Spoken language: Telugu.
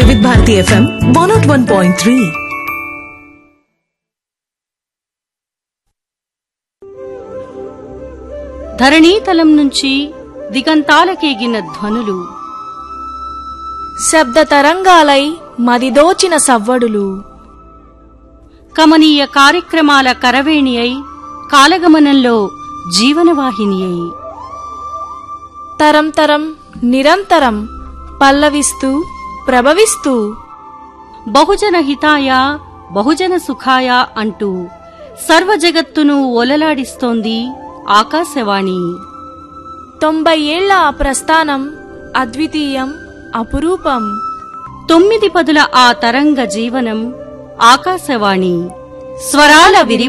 వివిధ Bharati FM one naught one point three ధరణీతలం నుంచి దిగంతాలకేగిన ధ్వనులు శబ్ద తరంగాలై మదిదోచిన సవ్వడులు కమనీయ కార్యక్రమాల కరవేణి అయి కాలగమనంలో జీవనవాహిని అయి తరం తరం నిరంతరం పల్లవిస్తూ ప్రభవిస్తూ బహుజన హితాయ బహుజన సుఖాయ అంటూ సర్వ జగత్తును ఒలలాడిస్తోంది ఆకాశవాణి తొంభై ఏళ్ల ఆ ప్రస్థానం అద్వితీయం అపురూపం తొమ్మిది పదుల ఆ తరంగ జీవనం ఆకాశవాణి స్వరాల విరి